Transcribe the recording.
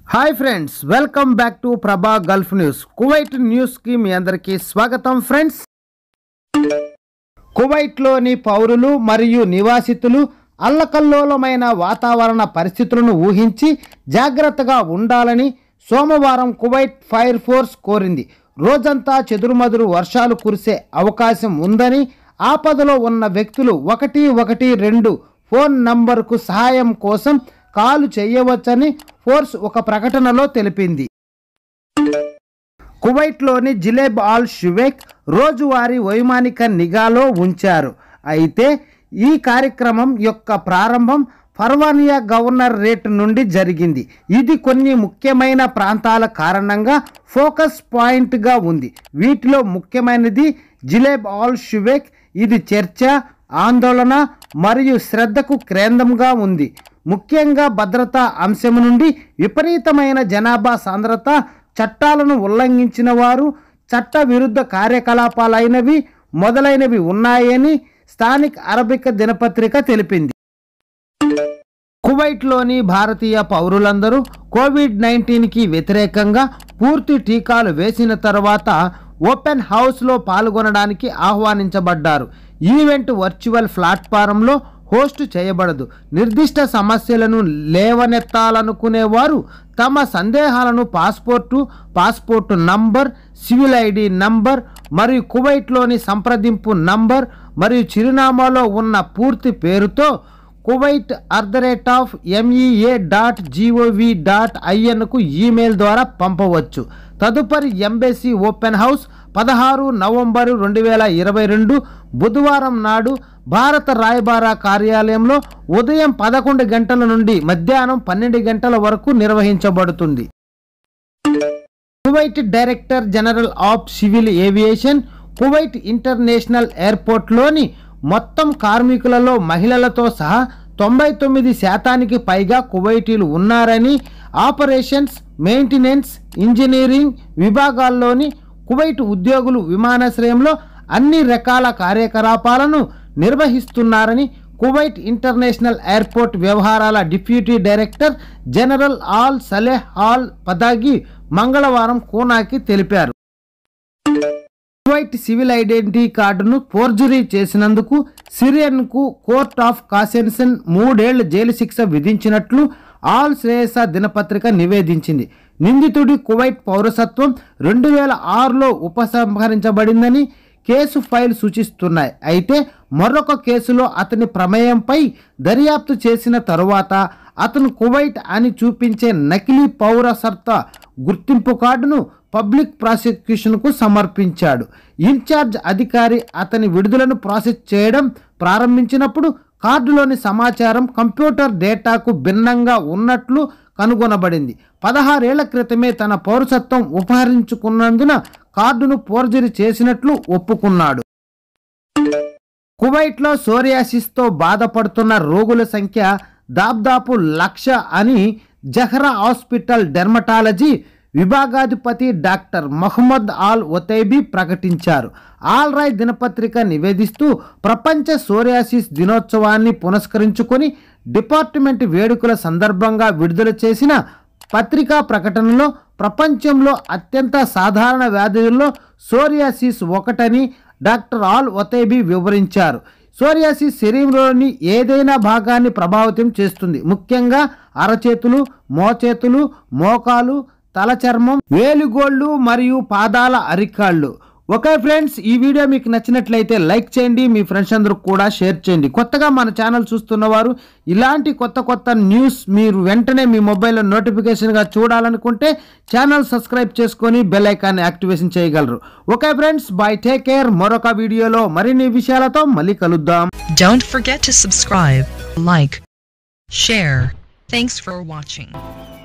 Hi friends welcome back to Prabha gulf news Kuwait న్యూస్కి మీ అందరికీ స్వాగతం ఫ్రెండ్స్ కువైట్లోని పౌరులు మరియు నివాసితులు అల్లకల్లోలమైన వాతావరణ పరిస్థితులను ఊహించి జాగ్రత్తగా ఉండాలని సోమవారం కువైట్ ఫైర్ ఫోర్స్ కోరింది రోజంతా చెదురుమదురు వర్షాలు కురిసే అవకాశం ఉందని ఆపదలో ఉన్న వ్యక్తులు ఒకటి ఒకటి రెండు ఫోన్ నంబర్కు సహాయం కోసం కాలు చేయవచ్చని ఫోర్స్ ఒక ప్రకటనలో తెలిపింది కువైట్లోని జిలేబ్ ఆల్ షువేక్ రోజువారీ వైమానిక నిఘాలో ఉంచారు అయితే ఈ కార్యక్రమం యొక్క ప్రారంభం ఫర్వానియా గవర్నర్ రేట్ నుండి జరిగింది ఇది కొన్ని ముఖ్యమైన ప్రాంతాల కారణంగా ఫోకస్ పాయింట్గా ఉంది వీటిలో ముఖ్యమైనది జిలేబ్ ఆల్ షువేక్ ఇది చర్చ ఆందోళన మరియు శ్రద్ధకు కేంద్రంగా ఉంది ముఖ్యంగా భద్రతా అంశం నుండి విపరీతమైన జనాభా సాంద్రత చట్టాలను ఉల్లంఘించిన వారు చట్ట విరుద్ధ కార్యకలాపాలైనవి మొదలైనవి ఉన్నాయని స్థానిక్ అరబిక్ దినపత్రిక తెలిపింది కువైట్లోని భారతీయ పౌరులందరూ కోవిడ్ నైన్టీన్కి వ్యతిరేకంగా పూర్తి టీకాలు వేసిన తర్వాత ఓపెన్ హౌస్లో పాల్గొనడానికి ఆహ్వానించబడ్డారు ఈవెంట్ వర్చువల్ ప్లాట్ఫారంలో హోస్ట్ చేయబడదు నిర్దిష్ట సమస్యలను లేవనెత్తాలనుకునేవారు తమ సందేహాలను passport passport number civil ID number మరియు కువైట్లోని సంప్రదింపు నంబర్ మరియు చిరునామాలో ఉన్న పూర్తి పేరుతో Kuwait at the rate of MEA dot GOV dot ఐఎన్కు ఈమెయిల్ ద్వారా పంపవచ్చు తదుపరి ఎంబెసీ ఓపెన్ హౌస్ పదహారు నవంబరు రెండు వేల ఇరవై రెండు బుధవారం నాడు భారత రాయబార కార్యాలయంలో ఉదయం పదకొండు గంటల నుండి మధ్యాహ్నం పన్నెండు గంటల వరకు నిర్వహించబడుతుంది Kuwait director general of civil aviation Kuwait international ఎయిర్పోర్ట్లోని మొత్తం కార్మికులలో మహిళలతో సహా తొంభై తొమ్మిది శాతానికి పైగా కువైటీలు ఉన్నారని ఆపరేషన్స్ మెయింటెనెన్స్ ఇంజనీరింగ్ విభాగాల్లోని కువైట్ ఉద్యోగులు విమానాశ్రయంలో అన్ని రకాల కార్యకలాపాలను నిర్వహిస్తున్నారని కువైట్ ఇంటర్నేషనల్ ఎయిర్పోర్ట్ వ్యవహారాల deputy director general Al Saleh Al Padagi మంగళవారం కోనాకి తెలిపారు కువైట్ సివిల్ ఐడెంటిటీ కార్డును ఫోర్జరీ చేసినందుకు సిరియన్కు కోర్ట్ ఆఫ్ కాసెన్సన్ మూడేళ్ల జైలు శిక్ష విధించినట్లు ఆల్ శ్రేయస దినపత్రిక నివేదించింది నిందితుడి కువైట్ పౌరసత్వం రెండు వేల ఆరులో ఉపసంహరించబడిందని కేసు ఫైల్ సూచిస్తున్నాయి అయితే మరొక కేసులో అతని ప్రమేయంపై దర్యాప్తు చేసిన తరువాత అతను కువైట్ అని చూపించే నకిలీ పౌరసత్వ గుర్తింపు కార్డును పబ్లిక్ ప్రాసిక్యూషన్కు సమర్పించాడు ఇన్ఛార్జ్ అధికారి అతని విడుదలను ప్రాసెస్ చేయడం ప్రారంభించినప్పుడు కార్డులోని సమాచారం కంప్యూటర్ డేటాకు భిన్నంగా ఉన్నట్లు కనుగొనబడింది పదహారేళ్ల క్రితమే తన పౌరసత్వం ఉపహరించుకున్నందున కార్డును ఫోర్జరీ చేసినట్లు ఒప్పుకున్నాడు కువైట్లో సోరియాసిస్తో బాధపడుతున్న రోగుల సంఖ్య దాదాపు లక్ష అని జహ్రా హాస్పిటల్ డెర్మటాలజీ విభాగాధిపతి డాక్టర్ మహమ్మద్ ఆల్ ఒతైబీ ప్రకటించారు ఆల్ రాయ్ దినపత్రిక నివేదిస్తూ ప్రపంచ సోరియాసిస్ దినోత్సవాన్ని పురస్కరించుకొని డిపార్ట్మెంట్ వేడుకల సందర్భంగా విడుదల చేసిన పత్రికా ప్రకటనలో ప్రపంచంలో అత్యంత సాధారణ వ్యాధుల్లో సోరియాసిస్ ఒకటని డాక్టర్ ఆల్ ఒతైబీ వివరించారు సోరియాసిస్ శరీరంలోని ఏదైనా భాగాన్ని ప్రభావితం చేస్తుంది ముఖ్యంగా అరచేతులు మోచేతులు మోకాలు తల చర్మం వేలుగోళ్ళు మరియు పాదాల అరికాళ్ళు ఓకే ఫ్రెండ్స్ ఈ వీడియో మీకు నచ్చినట్లయితే లైక్ చేయండి మీ ఫ్రెండ్స్ అందరూ కూడా షేర్ చేయండి కొత్తగా మన ఛానల్ చూస్తున్నవారు ఇలాంటి కొత్త కొత్త న్యూస్ మీరు వెంటనే మీ మొబైల్లో నోటిఫికేషన్గా చూడాలనుకుంటే ఛానల్ సబ్స్క్రైబ్ చేసుకొని బెల్ ఐకాన్ని యాక్టివేషన్ చేయగలరు okay friends bye take care మరొక వీడియోలో మరిన్ని విషయాలతో మళ్ళీ కలుద్దాం Don't forget to subscribe, like, share. Thanks for watching.